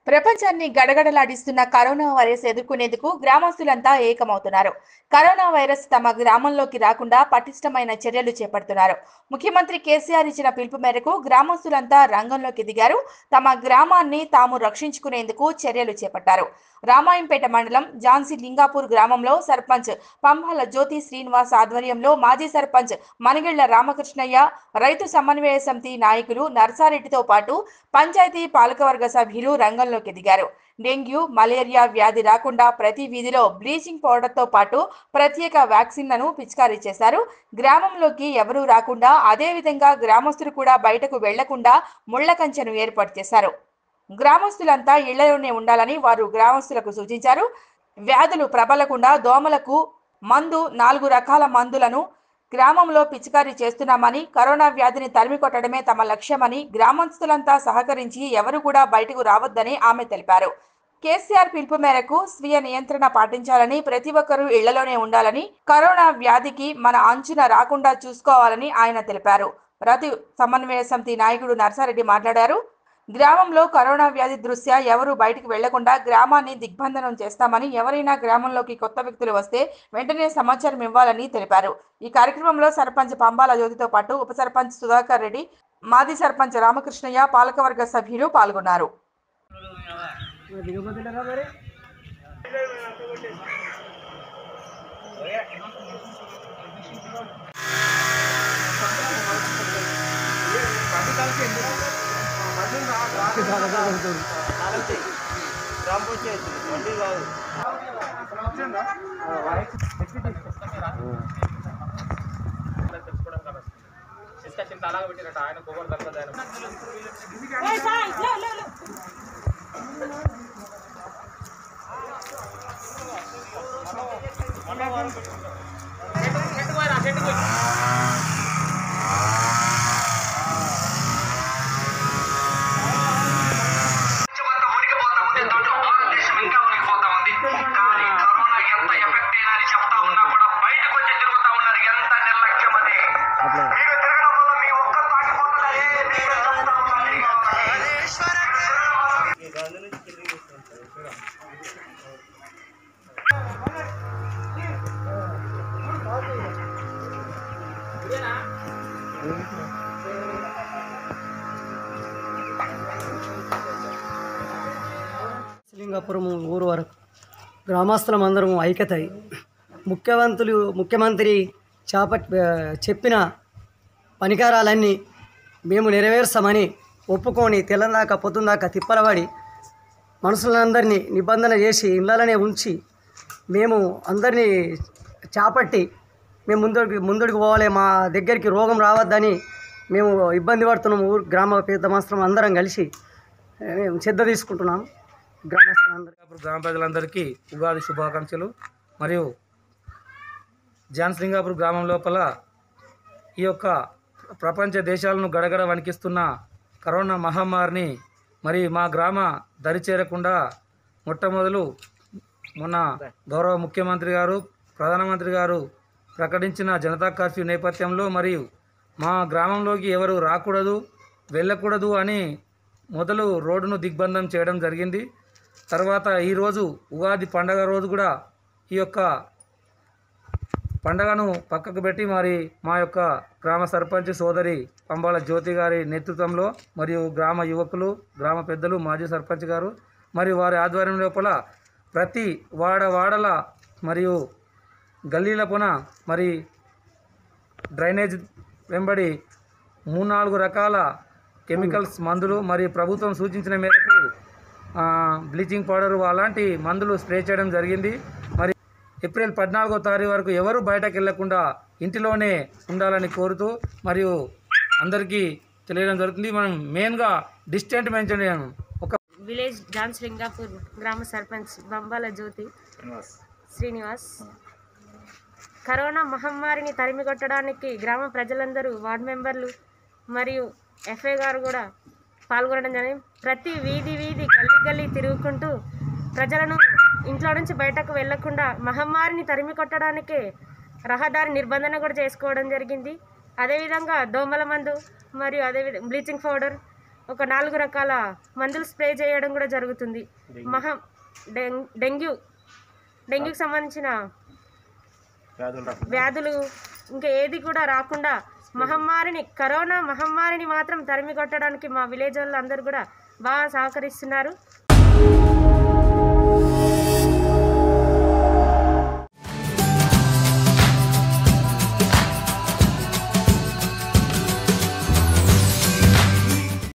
ప్రపంచాన్ని గడగడలాడిస్తున్న corona virus ఎదుర్కొనేందుకు గ్రామస్తులంతా ఏకమవుతున్నారు corona virus తమ గ్రామంలోకి రాకుండా పటిష్టమైన చర్యలు చేపడుతున్నారు ముఖ్యమంత్రి కేసీఆర్ ఇచ్చిన పిలుపు మేరకు గ్రామస్తులంతా రంగంలోకి దిగారు తమ గ్రామాన్ని తాము రక్షించుకునేందుకు చర్యలు చేపట్టారు రామాయంపేట మండలం ఝాన్సీ లింగాపూర్ గ్రామంలో సర్పంచ్ పంపాల జ్యోతి శ్రీనివాస్ ఆధ్వర్యంలో మాజీ సర్పంచ్ మనగిళ్ల రామకృష్ణయ్య రైతు సమన్వయ సమితి నాయకులు నర్సారెడ్డితో పాటు పంచాయతీ పాలకవర్గ సభ్యులు రంగంలోకి దిగారు డెంగ్యూ మలేరియా వ్యాధి రాకుండా ప్రతి వీధిలో బ్లీచింగ్ పౌడర్తో పాటు ప్రత్యేక వ్యాక్సిన్లను పిచికారీ చేశారు గ్రామంలోకి ఎవరూ రాకుండా అదేవిధంగా గ్రామస్తులు కూడా బయటకు వెళ్లకుండా ముళ్ల కంచెను ఏర్పాటు చేశారు గ్రామస్తులంతా ఇళ్లలోనే ఉండాలని వారు గ్రామస్తులకు సూచించారు వ్యాధులు ప్రబలకుండా దోమలకు మందు నాలుగు రకాల మందులను గ్రామంలో పిచికారీ చేస్తున్నామని కరోనా వ్యాధిని తరిమి కొట్టడమే తమ లక్ష్యమని గ్రామస్తులంతా సహకరించి ఎవరు కూడా బయటకు రావద్దని ఆమె తెలిపారు కేసీఆర్ పిలుపు మేరకు స్వీయ నియంత్రణ పాటించాలని ప్రతి ఒక్కరూ ఇళ్లలోనే ఉండాలని కరోనా వ్యాధికి మన అంచున రాకుండా చూసుకోవాలని ఆయన తెలిపారు రతి సమన్వయ సమితి నాయకుడు నర్సారెడ్డి మాట్లాడారు గ్రామంలో కరోనా వ్యాధి దృష్ట్యా ఎవరూ బయటికి వెళ్లకుండా గ్రామాన్ని దిగ్బంధనం చేస్తామని ఎవరైనా గ్రామంలోకి కొత్త వ్యక్తులు వస్తే వెంటనే సమాచారం ఇవ్వాలని తెలిపారు ఈ కార్యక్రమంలో సర్పంచ్ పంబాల జ్యోతితో పాటు ఉప సర్పంచ్ సుధాకర్ రెడ్డి మాజీ సర్పంచ్ రామకృష్ణయ్య పాలకవర్గ సభ్యులు పాల్గొన్నారు డిస్కషన్ అలాగే పెట్టినట్టు ఆయన కొబ్బరి తగ్గదు ఆయన చెట్టుకు పోయిరా, చెట్టుకు పోయి. ప్రపంచమంతా ఉనికిపోతా ఉంది దాంట్లో భారతదేశం ఇంకా ఉనికిపోతా ఉంది కానీ కరోనా ఎంత ఎఫెక్ట్ అయినా అని చెప్తా ఉన్నా కూడా బయటకు వచ్చి తిరుగుతా ఉన్నారు ఎంత నిర్లక్ష్యం అది మీరు తిరగడం వల్ల మీ ఒక్కరు తాకిపోతున్నారే నేను చెప్తా ఉన్నాను లింగాపురం ఊరు వరకు గ్రామస్తులం అందరం ఐక్యత అయి ముఖ్యమంత్రులు ముఖ్యమంత్రి చేపట్ చెప్పిన పనికారాలన్నీ మేము నెరవేర్స్తామని ఒప్పుకొని తెల్లందాకా పొద్దుందాకా తిప్పలబడి మనుషులందరినీ నిబంధన చేసి ఇళ్ళనే ఉంచి మేము అందరినీ చేపట్టి మేము ముందుకు ముందుకు పోవాలి మా దగ్గరికి రోగం రావద్దని మేము ఇబ్బంది పడుతున్నాము ఊరు గ్రామ పెద్ద మాస్త్రం అందరం కలిసి ఏ, మేము శ్రద్ధ తీసుకుంటున్నాం గ్రామస్తులందరూ లింగాపూర్ గ్రామ ప్రజలందరికీ ఉగాది శుభాకాంక్షలు మరియు జాన్స్లింగాపూర్ గ్రామం లోపల ఈ యొక్క ప్రపంచ దేశాలను గడగడ వణికిస్తున్న కరోనా మహమ్మారిని మరి మా గ్రామ దరి చేరకుండా మొట్టమొదలు మొన్న గౌరవ ముఖ్యమంత్రి గారు ప్రధానమంత్రి గారు ప్రకటించిన జనతా కర్ఫ్యూ నేపథ్యంలో మరియు మా గ్రామంలోకి ఎవరు రాకూడదు వెళ్ళకూడదు అని మొదలు రోడ్డును దిగ్బంధం చేయడం జరిగింది తర్వాత ఈరోజు ఉగాది పండగ రోజు కూడా ఈ యొక్క పండగను పక్కకు పెట్టి మరి మా యొక్క గ్రామ సర్పంచ్ సోదరి పంబాల జ్యోతి గారి నేతృత్వంలో మరియు గ్రామ యువకులు గ్రామ పెద్దలు మాజీ సర్పంచ్ గారు మరియు వారి ఆధ్వర్యం లోపల ప్రతి వాడ వాడల మరియు గల్లీల పున మరి డ్రైనేజ్ వెంబడి మూడు నాలుగు రకాల కెమికల్స్ మందులు మరియు ప్రభుత్వం సూచించిన మేరకు ఆ, బ్లీచింగ్ పౌడర్ అలాంటి మందులు స్ప్రే చేయడం జరిగింది మరి ఏప్రిల్ పద్నాలుగో తారీఖు వరకు ఎవరు బయటకు వెళ్లకుండా ఇంటిలోనే ఉండాలని కోరుతూ మరియు అందరికీ తెలియడం జరుగుతుంది మనం మెయిన్గా డిస్టెంట్ మెయింటైన్ చేయడం ఒక విలేజ్ డాన్స్ లింగాపూర్ గ్రామ సర్పంచ్ బంబాల జ్యోతి శ్రీనివాస్ కరోనా మహమ్మారిని తరిమి కొట్టడానికి గ్రామ ప్రజలందరూ వార్డు మెంబర్లు మరియు ఎఫ్ఐ గారు కూడా పాల్గొనడం జరిగింది ప్రతి వీధి వీధి గల్లీ గల్లీ తిరుగుకుంటూ ప్రజలను ఇంట్లో నుంచి బయటకు వెళ్లకుండా మహమ్మారిని తరిమి కొట్టడానికే రహదారి నిర్బంధన కూడా చేసుకోవడం జరిగింది అదేవిధంగా దోమల మందు మరియు అదేవిధంగా బ్లీచింగ్ పౌడర్ ఒక నాలుగు రకాల మందులు స్ప్రే చేయడం కూడా జరుగుతుంది మహా డెం డెంగ్యూ డెంగ్యూకి సంబంధించిన వ్యాధులు ఇంకా ఏది కూడా రాకుండా మహమ్మారిని కరోనా మహమ్మారిని మాత్రం తరిమి కొట్టడానికి మా విలేజ్ వాళ్ళు అందరూ కూడా బాగా సహకరిస్తున్నారు